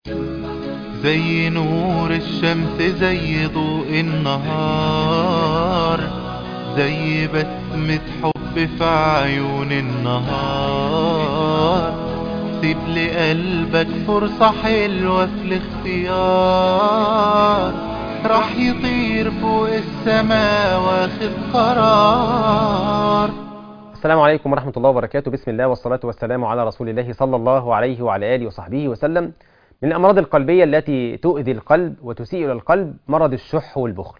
زي نور الشمس زي ضوء النهار زي بسمة حب في عيون النهار سيب لقلبك فرصة حلوة في الاختيار راح يطير فوق السماء واخد قرار السلام عليكم ورحمة الله وبركاته بسم الله والصلاة والسلام على رسول الله صلى الله عليه وعلى آله وصحبه وسلم من الأمراض القلبية التي تؤذي القلب وتسيء إلى القلب مرض الشح والبخل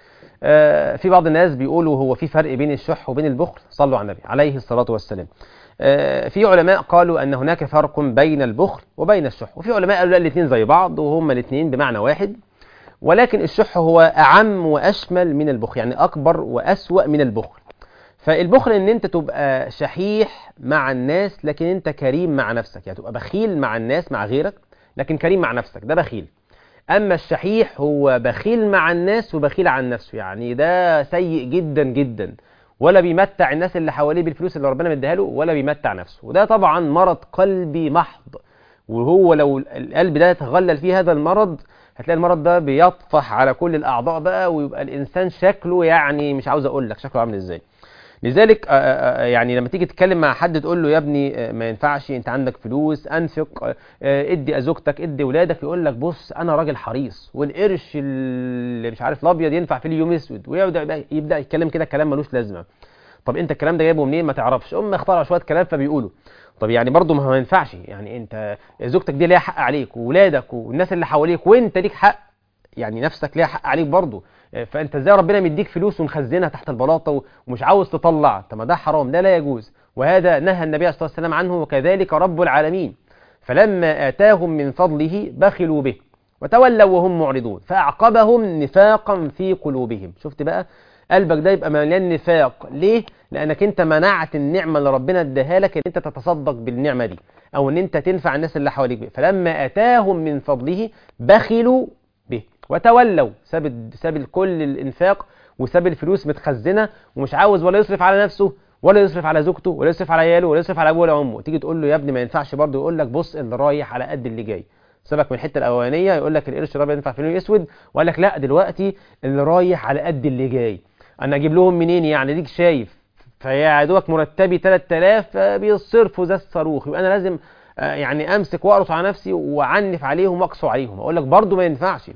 آه، في بعض الناس بيقولوا هو في فرق بين الشح وبين البخل صلوا على النبي عليه الصلاة والسلام آه، في علماء قالوا أن هناك فرق بين البخل وبين الشح وفي علماء قالوا لا الاثنين زي بعض وهما الاثنين بمعنى واحد ولكن الشح هو أعم وأشمل من البخل يعني أكبر وأسوأ من البخل فالبخل ان انت تبقى شحيح مع الناس لكن انت كريم مع نفسك يعني تبقى بخيل مع الناس مع غيرك لكن كريم مع نفسك ده بخيل اما الشحيح هو بخيل مع الناس وبخيل عن نفسه يعني ده سيء جدا جدا ولا بيمتع الناس اللي حواليه بالفلوس اللي ربنا مديها له ولا بيمتع نفسه وده طبعا مرض قلبي محض وهو لو القلب ده يتغلل فيه هذا المرض هتلاقي المرض ده بيطفح على كل الاعضاء بقى ويبقى الانسان شكله يعني مش عاوز اقول لك شكله عامل ازاي لذلك يعني لما تيجي تتكلم مع حد تقول له يا ابني ما ينفعش انت عندك فلوس انفق ادي ازوجتك ادي ولادك يقول لك بص انا راجل حريص والقرش اللي مش عارف الابيض ينفع في اليوم اسود ويبدا يبدا يتكلم كده كلام ملوش لازمه طب انت الكلام ده جايبه منين ما تعرفش ام اخترع شويه كلام فبيقولوا طب يعني برضه ما ينفعش يعني انت زوجتك دي ليها حق عليك وولادك والناس اللي حواليك وانت ليك حق يعني نفسك ليها حق عليك برضه فانت ازاي ربنا مديك فلوس ومخزنها تحت البلاطه ومش عاوز تطلع طب ما ده حرام ده لا يجوز وهذا نهى النبي صلى الله عليه وسلم عنه وكذلك رب العالمين فلما اتاهم من فضله بخلوا به وتولوا وهم معرضون فاعقبهم نفاقا في قلوبهم شفت بقى قلبك ده يبقى مليان نفاق ليه لانك انت منعت النعمه اللي ربنا اداها لك ان انت تتصدق بالنعمه دي او ان انت تنفع الناس اللي حواليك بيه فلما اتاهم من فضله بخلوا به وتولوا ساب ساب الكل الانفاق وساب الفلوس متخزنه ومش عاوز ولا يصرف على نفسه ولا يصرف على زوجته ولا يصرف على عياله ولا يصرف على ابوه ولا امه تيجي تقول له يا ابني ما ينفعش برضه يقول لك بص اللي رايح على قد اللي جاي سيبك من الحته الاولانيه يقول لك القرش الابيض ينفع في اليوم اسود وقال لك لا دلوقتي اللي رايح على قد اللي جاي انا اجيب لهم منين يعني ديك شايف فيا دوبك مرتبي 3000 بيصرفوا زي الصاروخ يبقى انا لازم يعني امسك واقرص على نفسي واعنف عليهم واقسو عليهم اقول لك برضه ما ينفعش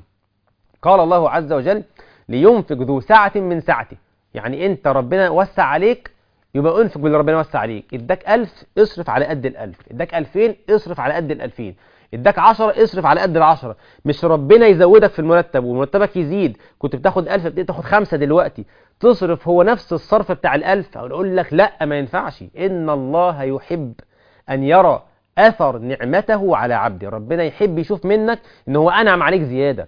قال الله عز وجل لينفق ذو سعة من سعته يعني انت ربنا وسع عليك يبقى انفق باللي ربنا وسع عليك اداك ألف اصرف على قد الألف اداك ألفين اصرف على قد الألفين اداك عشرة اصرف على قد العشرة مش ربنا يزودك في المرتب ومرتبك يزيد كنت بتاخد ألف بتبتدي تاخد خمسة دلوقتي تصرف هو نفس الصرف بتاع الألف أو أقول لك لا ما ينفعش إن الله يحب أن يرى أثر نعمته على عبده ربنا يحب يشوف منك إن هو أنعم عليك زيادة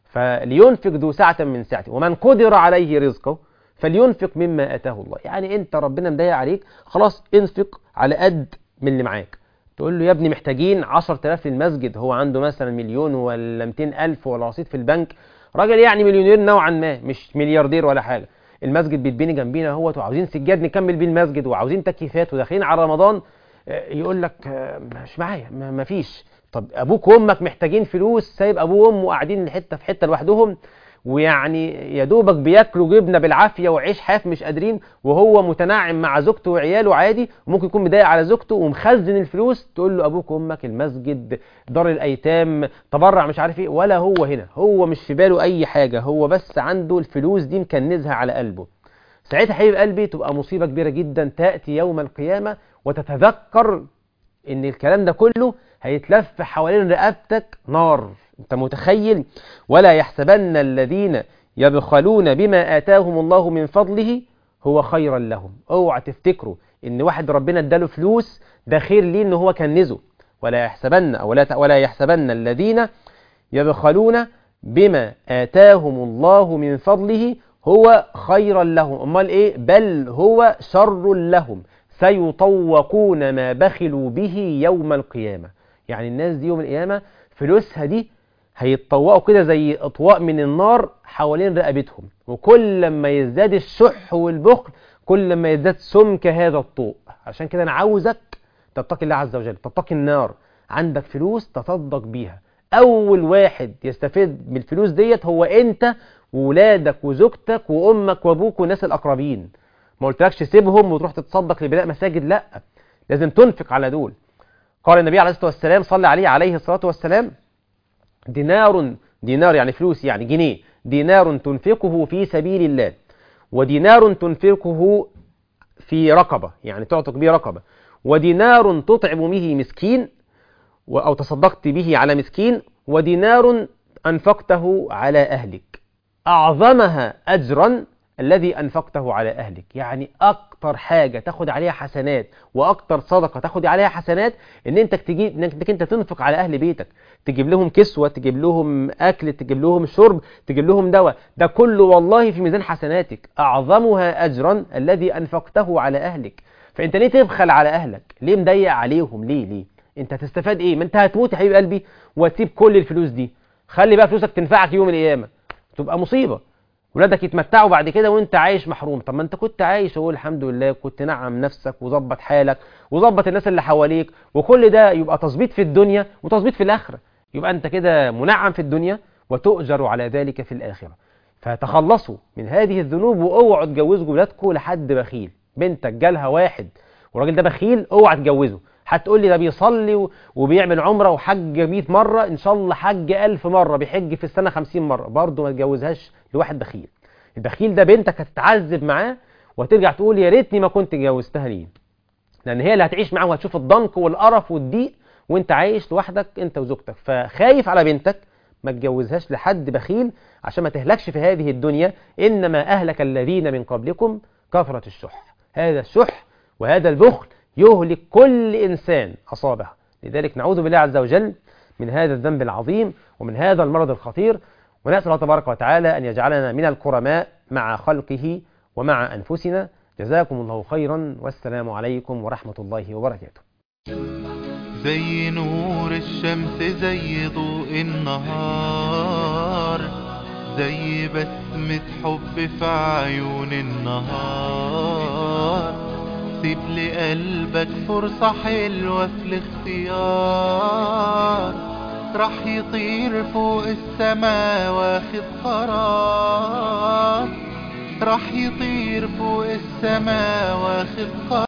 فلينفق ذو سعة من سعته ومن قدر عليه رزقه فلينفق مما آتاه الله يعني انت ربنا مضايق عليك خلاص انفق على قد من اللي معاك تقول له يا ابني محتاجين 10000 للمسجد هو عنده مثلا مليون ولا 200000 ولا رصيد في البنك راجل يعني مليونير نوعا ما مش ملياردير ولا حاجة المسجد بيتبني جنبينا اهوت وعاوزين سجاد نكمل بيه المسجد وعاوزين تكييفات وداخلين على رمضان يقول لك مش معايا ما فيش طب ابوك وامك محتاجين فلوس سايب ابوه وامه قاعدين حته في حته لوحدهم ويعني يا دوبك بياكلوا جبنه بالعافيه وعيش حاف مش قادرين وهو متناعم مع زوجته وعياله عادي وممكن يكون مضايق على زوجته ومخزن الفلوس تقول له ابوك وامك المسجد دار الايتام تبرع مش عارف ايه ولا هو هنا هو مش في باله اي حاجه هو بس عنده الفلوس دي مكنزها على قلبه ساعتها حبيب قلبي تبقى مصيبه كبيره جدا تاتي يوم القيامه وتتذكر ان الكلام ده كله هيتلف حوالين رقبتك نار انت متخيل ولا يحسبن الذين يبخلون بما آتاهم الله من فضله هو خيرا لهم اوعى تفتكروا ان واحد ربنا اداله فلوس ده خير ليه ان هو كنزه ولا يحسبن او لا ولا يحسبن الذين يبخلون بما آتاهم الله من فضله هو خيرا لهم امال ايه بل هو شر لهم سيطوقون ما بخلوا به يوم القيامة يعني الناس دي يوم القيامة فلوسها دي هيتطوقوا كده زي اطواق من النار حوالين رقبتهم وكل ما يزداد الشح والبخل كل ما يزداد سمك هذا الطوق عشان كده انا عاوزك تتقي الله عز وجل تتقي النار عندك فلوس تصدق بيها اول واحد يستفيد من الفلوس ديت هو انت وولادك وزوجتك وامك وابوك والناس الاقربين ما قلتلكش سيبهم وتروح تتصدق لبناء مساجد لا لازم تنفق على دول قال النبي عليه الصلاه والسلام صلى عليه عليه الصلاه والسلام دينار دينار يعني فلوس يعني جنيه دينار تنفقه في سبيل الله ودينار تنفقه في رقبة يعني تعتق به رقبة ودينار تطعم به مسكين و- أو تصدقت به على مسكين ودينار أنفقته على أهلك أعظمها أجرا الذي أنفقته على أهلك يعني أكتر حاجة تاخد عليها حسنات وأكتر صدقة تاخد عليها حسنات إن أنت تجيب إنك أنت تنفق على أهل بيتك تجيب لهم كسوة تجيب لهم أكل تجيب لهم شرب تجيب لهم دواء ده كله والله في ميزان حسناتك أعظمها أجرا الذي أنفقته على أهلك فأنت ليه تبخل على أهلك ليه مضيق عليهم ليه ليه أنت هتستفاد إيه ما أنت هتموت يا حبيب قلبي وتسيب كل الفلوس دي خلي بقى فلوسك تنفعك يوم القيامة تبقى مصيبة ولادك يتمتعوا بعد كده وانت عايش محروم طب ما انت كنت عايش وقول الحمد لله كنت نعم نفسك وظبط حالك وظبط الناس اللي حواليك وكل ده يبقى تظبيط في الدنيا وتظبيط في الآخرة يبقى انت كده منعم في الدنيا وتؤجر على ذلك في الآخرة فتخلصوا من هذه الذنوب واوعوا تجوزوا ولادكم لحد بخيل بنتك جالها واحد والراجل ده بخيل اوعى تجوزه هتقول لي ده بيصلي و- وبيعمل عمره وحج 100 مره ان شاء الله حج 1000 مره بيحج في السنه 50 مره برضه ما تجوزهاش لواحد بخيل البخيل ده بنتك هتتعذب معاه وهترجع تقول يا ريتني ما كنت اتجوزتها ليه لان هي اللي هتعيش معاه وهتشوف الضنك والقرف والضيق وانت عايش لوحدك انت وزوجتك فخايف على بنتك ما تجوزهاش لحد بخيل عشان ما تهلكش في هذه الدنيا انما اهلك الذين من قبلكم كثرة الشح هذا الشح وهذا البخل يهلك كل انسان اصابه لذلك نعوذ بالله عز وجل من هذا الذنب العظيم ومن هذا المرض الخطير ونسأل الله تبارك وتعالى أن يجعلنا من الكرماء مع خلقه ومع أنفسنا جزاكم الله خيرا والسلام عليكم ورحمة الله وبركاته زي نور الشمس زي ضوء النهار زي بسمة حب في عيون النهار سيب لقلبك فرصة حلوة في الاختيار راح يطير فوق السما واخد قرار راح يطير فوق السما واخد قرار